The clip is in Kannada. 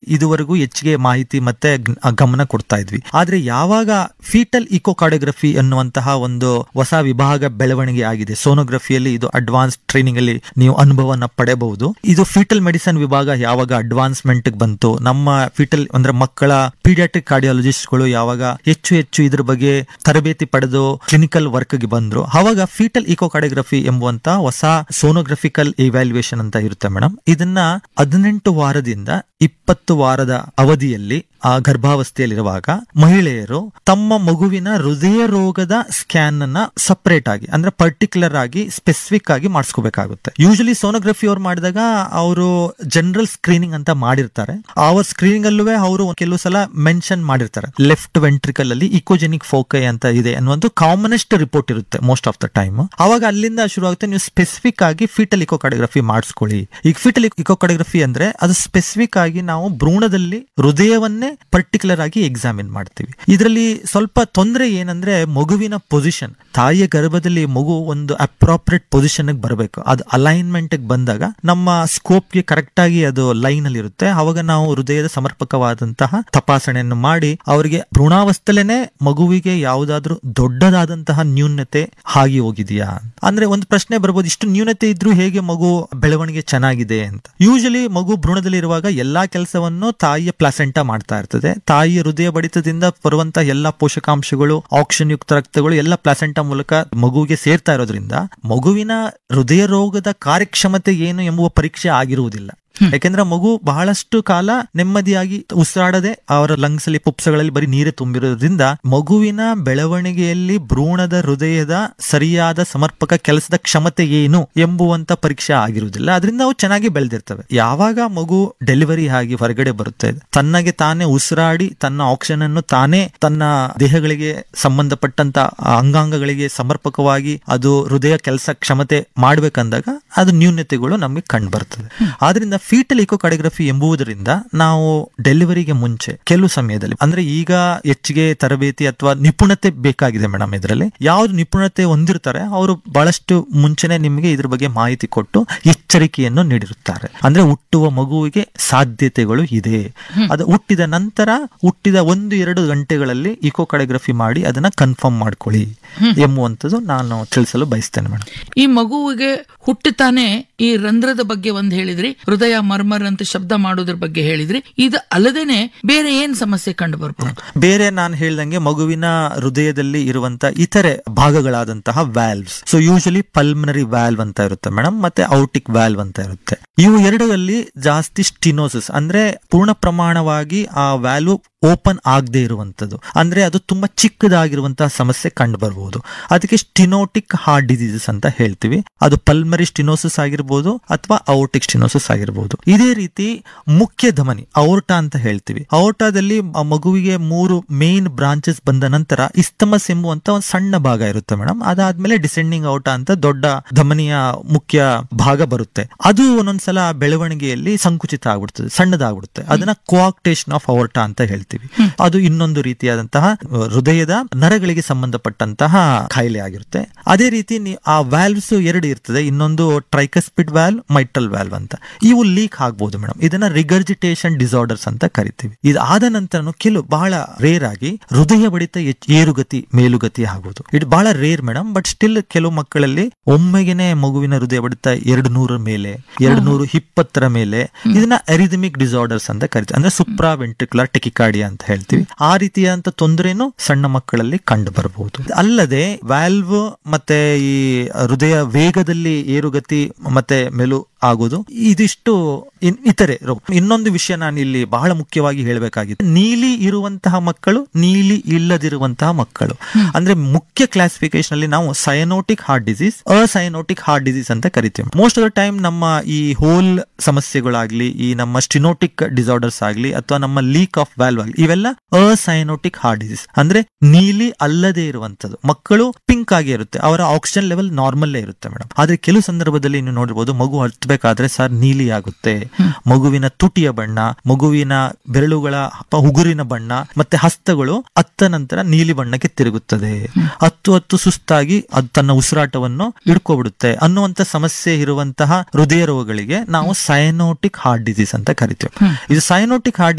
ಇದುವರೆಗೂ ಹೆಚ್ಚಿಗೆ ಮಾಹಿತಿ ಮತ್ತೆ ಗ್- ಗಮನ ಕೊಡ್ತಾ ಇದ್ವಿ ಆದ್ರೆ ಯಾವಾಗ ಫೀಟಲ್ ಇಕೋಕಾರ್ಡಿಯೋಗ್ರಫಿ ಅನ್ನುವಂತಹ ಒಂದು ಹೊಸ ವಿಭಾಗ ಬೆಳವಣಿಗೆ ಆಗಿದೆ ಸೋನೋಗ್ರಫಿಯಲ್ಲಿ ಇದು ಅಡ್ವಾನ್ಸ್ ಟ್ರೈನಿಂಗ್ ಅಲ್ಲಿ ನೀವು ಅನುಭವನ ಪಡೆಯಬಹುದು ಇದು ಫೀಟಲ್ ಮೆಡಿಸಿನ್ ವಿಭಾಗ ಯಾವಾಗ ಅಡ್ವಾನ್ಸ್ಮೆಂಟ್ ಬಂತು ನಮ್ಮ ಫೀಟಲ್ ಅಂದ್ರೆ ಮಕ್ಕಳ ಪೀಡಿಯಾಟ್ರಿಕ್ ಕಾರ್ಡಿಯಾಲಜಿಸ್ಟ್ಗಳು ಯಾವಾಗ ಹೆಚ್ಚು ಹೆಚ್ಚು ಇದ್ರ ಬಗ್ಗೆ ತರಬೇತಿ ಪಡೆದು ಕ್ಲಿನಿಕಲ್ ವರ್ಕ್ ಗೆ ಬಂದ್ರು ಅವಾಗ ಫೀಟಲ್ ಇಕೋಕಾರ್ಡಿಯೋಗ್ರಫಿ ಎಂಬುವಂತ ಹೊಸ ಸೋನೋಗ್ರಫಿಕಲ್ ಇವ್ಯಾಲ್ಯೂಯೇಷನ್ ಅಂತ ಇರುತ್ತೆ ಮೇಡಮ್ ಇದನ್ನ ಹದಿನೆಂಟು ವಾರದಿಂದ ಇಪ್ಪತ್ತು ವಾರದ ಅವಧಿಯಲ್ಲಿ ಆ ಗರ್ಭಾವಸ್ಥೆಯಲ್ಲಿರುವಾಗ ಮಹಿಳೆಯರು ತಮ್ಮ ಮಗುವಿನ ಹೃದಯ ರೋಗದ ಸ್ಕ್ಯಾನ್ ಅನ್ನ ಸಪರೇಟ್ ಆಗಿ ಅಂದ್ರೆ ಪರ್ಟಿಕ್ಯುಲರ್ ಆಗಿ ಸ್ಪೆಸಿಫಿಕ್ ಆಗಿ ಮಾಡಿಸ್ಕೋಬೇಕಾಗುತ್ತೆ ಯೂಶಲಿ ಸೋನೋಗ್ರಫಿ ಅವ್ರು ಮಾಡಿದಾಗ ಅವರು ಜನರಲ್ ಸ್ಕ್ರೀನಿಂಗ್ ಅಂತ ಮಾಡಿರ್ತಾರೆ ಆ ಸ್ಕ್ರೀನಿಂಗ್ ಅಲ್ಲೂ ಅವರು ಕೆಲವು ಸಲ ಮೆನ್ಷನ್ ಮಾಡಿರ್ತಾರೆ ಲೆಫ್ಟ್ ವೆಂಟ್ರಿಕಲ್ ಅಲ್ಲಿ ಇಕೋಜೆನಿಕ್ ಫೋಕೈ ಅಂತ ಇದೆ ಅನ್ನುವಂಥ ಕಾಮನೆಸ್ಟ್ ರಿಪೋರ್ಟ್ ಇರುತ್ತೆ ಮೋಸ್ಟ್ ಆಫ್ ದ ಟೈಮ್ ಅವಾಗ ಅಲ್ಲಿಂದ ಶುರು ಆಗುತ್ತೆ ನೀವು ಸ್ಪೆಸಿಫಿಕ್ ಆಗಿ ಫೀಟಲ್ ಇಕೋಕಾರ್ಡಿಯೋಗ್ರಫಿ ಮಾಡಿಸ್ಕೊಳ್ಳಿ ಈಗ ಫೀಟಲ್ ಇಕೋಕಾರ್ಡಿಯೋಗ್ರಫಿ ಅಂದ್ರೆ ಅದು ಸ್ಪೆಸಿಫಿಕ್ ಆಗಿ ನಾವು ಭ್ರೂಣದಲ್ಲಿ ಹೃದಯವನ್ನೇ ಪರ್ಟಿಕ್ಯುಲರ್ ಆಗಿ ಎಕ್ಸಾಮಿನ್ ಮಾಡ್ತೀವಿ ಇದರಲ್ಲಿ ಸ್ವಲ್ಪ ತೊಂದರೆ ಏನಂದ್ರೆ ಮಗುವಿನ ಪೊಸಿಷನ್ ತಾಯಿಯ ಗರ್ಭದಲ್ಲಿ ಮಗು ಒಂದು ಅಪ್ರಾಪ್ರಿಯೇಟ್ ಪೊಸಿಷನ್ ಬರಬೇಕು ಅದು ಅಲೈನ್ಮೆಂಟ್ ಬಂದಾಗ ನಮ್ಮ ಸ್ಕೋಪ್ ಗೆ ಕರೆಕ್ಟ್ ಆಗಿ ಅದು ಲೈನ್ ಅಲ್ಲಿ ಇರುತ್ತೆ ಅವಾಗ ನಾವು ಹೃದಯದ ಸಮರ್ಪಕವಾದಂತಹ ತಪಾಸಣೆಯನ್ನು ಮಾಡಿ ಅವರಿಗೆ ಭ್ರೂಣಾವಸ್ಥೆಲೇನೆ ಮಗುವಿಗೆ ಯಾವುದಾದ್ರೂ ದೊಡ್ಡದಾದಂತಹ ನ್ಯೂನತೆ ಆಗಿ ಹೋಗಿದೆಯಾ ಅಂದ್ರೆ ಒಂದು ಪ್ರಶ್ನೆ ಬರ್ಬೋದು ಇಷ್ಟು ನ್ಯೂನತೆ ಇದ್ರೂ ಹೇಗೆ ಮಗು ಬೆಳವಣಿಗೆ ಚೆನ್ನಾಗಿದೆ ಅಂತ ಯೂಶಲಿ ಮಗು ಭ್ರೂಣದಲ್ಲಿ ಇರುವಾಗ ಎಲ್ಲಾ ಕೆಲಸವನ್ನು ತಾಯಿಯ ಪ್ಲಾಸೆಂಟಾ ಮಾಡ್ತಾ ಇರ್ತದೆ ತಾಯಿಯ ಹೃದಯ ಬಡಿತದಿಂದ ಬರುವಂತ ಎಲ್ಲಾ ಪೋಷಕಾಂಶಗಳು ಆಕ್ಸಿಜನ್ ಯುಕ್ತ ರಕ್ತಗಳು ಎಲ್ಲ ಪ್ಲಾಸೆಂಟಾ ಮೂಲಕ ಮಗುವಿಗೆ ಸೇರ್ತಾ ಇರೋದ್ರಿಂದ ಮಗುವಿನ ಹೃದಯ ರೋಗದ ಕಾರ್ಯಕ್ಷಮತೆ ಏನು ಎಂಬುವ ಪರೀಕ್ಷೆ ಆಗಿರುವುದಿಲ್ಲ ಯಾಕೆಂದ್ರೆ ಮಗು ಬಹಳಷ್ಟು ಕಾಲ ನೆಮ್ಮದಿಯಾಗಿ ಉಸಿರಾಡದೆ ಅವರ ಲಂಗ್ಸ್ ಅಲ್ಲಿ ಪುಪ್ಸಗಳಲ್ಲಿ ಬರೀ ನೀರೇ ತುಂಬಿರೋದ್ರಿಂದ ಮಗುವಿನ ಬೆಳವಣಿಗೆಯಲ್ಲಿ ಭ್ರೂಣದ ಹೃದಯದ ಸರಿಯಾದ ಸಮರ್ಪಕ ಕೆಲಸದ ಕ್ಷಮತೆ ಏನು ಎಂಬುವಂತ ಪರೀಕ್ಷೆ ಆಗಿರುವುದಿಲ್ಲ ಅದರಿಂದ ಅವು ಚೆನ್ನಾಗಿ ಬೆಳೆದಿರ್ತವೆ ಯಾವಾಗ ಮಗು ಡೆಲಿವರಿ ಆಗಿ ಹೊರಗಡೆ ಬರುತ್ತೆ ತನ್ನಗೆ ತಾನೇ ಉಸಿರಾಡಿ ತನ್ನ ಆಕ್ಸಿಜನ್ ಅನ್ನು ತಾನೇ ತನ್ನ ದೇಹಗಳಿಗೆ ಸಂಬಂಧಪಟ್ಟಂತ ಅಂಗಾಂಗಗಳಿಗೆ ಸಮರ್ಪಕವಾಗಿ ಅದು ಹೃದಯ ಕೆಲಸ ಕ್ಷಮತೆ ಮಾಡ್ಬೇಕಂದಾಗ ಅದು ನ್ಯೂನತೆಗಳು ನಮಗೆ ಕಂಡು ಬರ್ತದೆ ಆದ್ರಿಂದ ಫೀಟಲ್ ಇಕೋಕಾರ್ಡಿಯೋಗ್ರಫಿ ಎಂಬುದರಿಂದ ನಾವು ಡೆಲಿವರಿಗೆ ಮುಂಚೆ ಕೆಲವು ಸಮಯದಲ್ಲಿ ಅಂದ್ರೆ ಈಗ ಹೆಚ್ಚಿಗೆ ತರಬೇತಿ ಅಥವಾ ನಿಪುಣತೆ ಬೇಕಾಗಿದೆ ಮೇಡಮ್ ಇದರಲ್ಲಿ ಯಾವ್ದು ನಿಪುಣತೆ ಹೊಂದಿರ್ತಾರೆ ಅವರು ಬಹಳಷ್ಟು ಮುಂಚೆನೆ ನಿಮಗೆ ಇದ್ರ ಬಗ್ಗೆ ಮಾಹಿತಿ ಕೊಟ್ಟು ಎಚ್ಚರಿಕೆಯನ್ನು ನೀಡಿರುತ್ತಾರೆ ಅಂದ್ರೆ ಹುಟ್ಟುವ ಮಗುವಿಗೆ ಸಾಧ್ಯತೆಗಳು ಇದೆ ಅದು ಹುಟ್ಟಿದ ನಂತರ ಹುಟ್ಟಿದ ಒಂದು ಎರಡು ಗಂಟೆಗಳಲ್ಲಿ ಇಕೋಕಾರ್ಡಿಯೋಗ್ರಫಿ ಮಾಡಿ ಅದನ್ನ ಕನ್ಫರ್ಮ್ ಮಾಡ್ಕೊಳ್ಳಿ ಎಂಬುವಂಥದ್ದು ನಾನು ತಿಳಿಸಲು ಬಯಸ್ತೇನೆ ಮೇಡಮ್ ಈ ಮಗುವಿಗೆ ಹುಟ್ಟುತ್ತಾನೆ ಈ ರಂಧ್ರದ ಬಗ್ಗೆ ಒಂದ್ ಹೇಳಿದ್ರಿ ಹೃದಯ ಮರ್ಮರ್ ಅಂತ ಶಬ್ದ ಮಾಡೋದ್ರ ಬಗ್ಗೆ ಹೇಳಿದ್ರಿ ಇದು ಅಲ್ಲದೇನೆ ಬೇರೆ ಏನ್ ಸಮಸ್ಯೆ ಕಂಡು ಬರ್ಬೋದು ಬೇರೆ ನಾನು ಹೇಳ್ದಂಗೆ ಮಗುವಿನ ಹೃದಯದಲ್ಲಿ ಇರುವಂತ ಇತರೆ ಭಾಗಗಳಾದಂತಹ valves so usually pulmonary valve ಅಂತ ಇರುತ್ತೆ ಮೇಡಮ್ ಮತ್ತೆ ಔಟಿಕ್ ವ್ಯಾಲ್ವ್ ಅಂತ ಇರುತ್ತೆ ಇವು ಎರಡರಲ್ಲಿ ಜಾಸ್ತಿ ಸ್ಟಿನೋಸಿಸ್ ಅಂದ್ರೆ ಪೂರ್ಣ ಪ್ರಮಾಣವಾಗಿ ಆ ವ್ಯಾಲ್ವ್ ಓಪನ್ ಆಗದೆ ಇರುವಂತದ್ದು ಅಂದ್ರೆ ಅದು ತುಂಬಾ ಚಿಕ್ಕದಾಗಿರುವಂತಹ ಸಮಸ್ಯೆ ಕಂಡು ಬರಬಹುದು ಅದಕ್ಕೆ ಸ್ಟಿನೋಟಿಕ್ ಹಾರ್ಟ್ ಡಿಸೀಸಸ್ ಅಂತ ಹೇಳ್ತೀವಿ ಅದು ಪಲ್ಮರಿ ಸ್ಟಿನೋಸಿಸ್ ಆಗಿರ್ಬೋದು ಅಥವಾ ಔಟಿಕ್ ಸ್ಟಿನೋಸಿಸ್ ಆಗಿರ್ಬೋದು ಇದೇ ರೀತಿ ಮುಖ್ಯ ಧಮನಿ ಔರ್ಟ ಅಂತ ಹೇಳ್ತೀವಿ ಔರ್ಟಾದಲ್ಲಿ ಆ ಮಗುವಿಗೆ ಮೂರು ಮೇನ್ ಬ್ರಾಂಚಸ್ ಬಂದ ನಂತರ ಇಸ್ತಮಸ್ ಎಂಬುವಂತ ಒಂದು ಸಣ್ಣ ಭಾಗ ಇರುತ್ತೆ ಮೇಡಮ್ ಅದಾದ್ಮೇಲೆ ಡಿಸೆಂಡಿಂಗ್ ಔಟ ಅಂತ ದೊಡ್ಡ ಧಮನಿಯ ಮುಖ್ಯ ಭಾಗ ಬರುತ್ತೆ ಅದು ಒಂದೊಂದ್ಸಲ ಬೆಳವಣಿಗೆಯಲ್ಲಿ ಸಂಕುಚಿತ ಆಗ್ಬಿಡ್ತದೆ ಸಣ್ಣದಾಗ್ಬಿಡುತ್ತೆ ಅದನ್ನ ಕೋಆಕ್ಟೇಷನ್ ಆಫ್ ಔರ್ಟ ಅಂತ ಹೇಳ್ತೀವಿ ಅದು ಇನ್ನೊಂದು ರೀತಿಯಾದಂತಹ ಹೃದಯದ ನರಗಳಿಗೆ ಸಂಬಂಧಪಟ್ಟಂತಹ ಕಾಯಿಲೆ ಆಗಿರುತ್ತೆ ಅದೇ ರೀತಿ ನೀ- ಆ ವ್ಯಾಲ್ವ್ಸ್ ಎರಡು ಇರ್ತದೆ ಇನ್ನೊಂದು ಟ್ರೈಕಸ್ಪಿಡ್ ವ್ಯಾಲ್ವ್ ಮೈಟ್ರಲ್ ವ್ಯಾಲ್ವ್ ಅಂತ ಇವು ಲೀಕ್ ಆಗ್ಬಹುದು ಮೇಡಮ್ ಇದನ್ನ ರಿಗರ್ಜಿಟೇಷನ್ ಡಿಸಾರ್ಡರ್ಸ್ ಅಂತ ಕರಿತೀವಿ ಇದಾದ ನಂತರ ಕೆಲವು ಬಹಳ ರೇರ್ ಆಗಿ ಹೃದಯ ಬಡಿತ ಹೆಚ್ಚ್- ಏರುಗತಿ ಮೇಲುಗತಿ ಆಗುವುದು ಇದು ಬಹಳ ರೇರ್ ಮೇಡಮ್ ಬಟ್ ಸ್ಟಿಲ್ ಕೆಲವು ಮಕ್ಕಳಲ್ಲಿ ಒಮ್ಮೆಗೆನೆ ಮಗುವಿನ ಹೃದಯ ಬಡಿತ ಎರಡು ನೂರ ಮೇಲೆ ಎರಡು ನೂರು ಇಪ್ಪತ್ತರ ಮೇಲೆ ಇದನ್ನ ಎರಿದಮಿಕ್ ಡಿಸಾರ್ಡರ್ಸ್ ಅಂತ ಕರಿತೀವಿ ಅಂದ್ರೆ ಸುಪ್ರಾ ವೆಂಟ್ರಿಕ್ಯುಲರ್ ಟೆಕಿಕಾರ್ಡಿಯಾ ಅಂತ ಹೇಳ್ತೀವಿ ಆ ರೀತಿಯಾದಂತ ತೊಂದರೆನೂ ಸಣ್ಣ ಮಕ್ಕಳಲ್ಲಿ ಕಂಡು ಬರಬಹುದು ಅಲ್ಲದೆ ವ್ಯಾಲ್ವ್ ಮತ್ತೆ ಈ ಹೃದಯ ವೇಗದಲ್ಲಿ ಏರುಗತಿ ಮತ್ತೆ ಮೆಲು ಆಗೋದು ಇದಿಷ್ಟು ಇನ್- ಇತರೆ ರೋಗ ಇನ್ನೊಂದು ವಿಷಯ ನಾನು ಇಲ್ಲಿ ಬಹಳ ಮುಖ್ಯವಾಗಿ ಹೇಳಬೇಕಾಗಿತ್ತು ನೀಲಿ ಇರುವಂತಹ ಮಕ್ಕಳು ನೀಲಿ ಇಲ್ಲದಿರುವಂತಹ ಮಕ್ಕಳು ಅಂದ್ರೆ ಮುಖ್ಯ ಕ್ಲಾಸಿಫಿಕೇಶನ್ ಅಲ್ಲಿ ನಾವು cyanotic heart disease acyanotic heart disease ಅಂತ ಕರಿತೀವಿ ಮೋಸ್ಟ್ ಆಫ್ ದ ಟೈಮ್ ನಮ್ಮ ಈ ಹೋಲ್ ಸಮಸ್ಯೆಗಳಾಗ್ಲಿ ಈ ನಮ್ಮ ಸ್ಟಿನೋಟಿಕ್ ಡಿಸಾರ್ಡರ್ಸ್ ಆಗ್ಲಿ ಅಥವಾ ನಮ್ಮ ಲೀಕ್ ಆಫ್ ವ್ಯಾಲ್ವ್ ಆಗ್ಲಿ ಇವೆಲ್ಲ ಅಸೈನೋಟಿಕ್ ಹಾರ್ಟ್ ಡಿಸೀಸ್ ಅಂದ್ರೆ ನೀಲಿ ಅಲ್ಲದೆ ಇರುವಂತದ್ದು ಮಕ್ಕಳು ಪಿಂಕ್ ಆಗಿ ಇರುತ್ತೆ ಅವರ ಆಕ್ಸಿಜನ್ ಲೆವೆಲ್ ನಾರ್ಮಲ್ಲೇ ಇರುತ್ತೆ ಮೇಡಮ್ ಆದ್ರೆ ಕೆಲವು ಸಂದರ್ಭದಲ್ಲಿ ನೀವು ನೋಡಿರ್ಬೋದು ಮಗು ಹತ್ಬೇಕಾದ್ರೆ ಸರ್ ನೀಲಿ ಆಗುತ್ತೆ ಮಗುವಿನ ತುಟಿಯ ಬಣ್ಣ ಮಗುವಿನ ಬೆರಳುಗಳ ಪ- ಉಗುರಿನ ಬಣ್ಣ ಮತ್ತೆ ಹಸ್ತಗಳು ಅತ್ತ ನಂತರ ನೀಲಿ ಬಣ್ಣಕ್ಕೆ ತಿರುಗುತ್ತದೆ ಹತ್ತು ಹತ್ತು ಸುಸ್ತಾಗಿ ಅದು ತನ್ನ ಉಸಿರಾಟವನ್ನು ಹಿಡ್ಕೊಬಿಡುತ್ತೆ ಅನ್ನುವಂತ ಸಮಸ್ಯೆ ಇರುವಂತಹ ಹೃದಯ ರೋಗಗಳಿಗೆ ನಾವು ಸೈನೋಟಿಕ್ ಹಾರ್ಟ್ ಡಿಸೀಸ್ ಅಂತ ಕರಿತೀವಿ ಇದು ಸೈನೋಟಿಕ್ ಹಾರ್ಟ್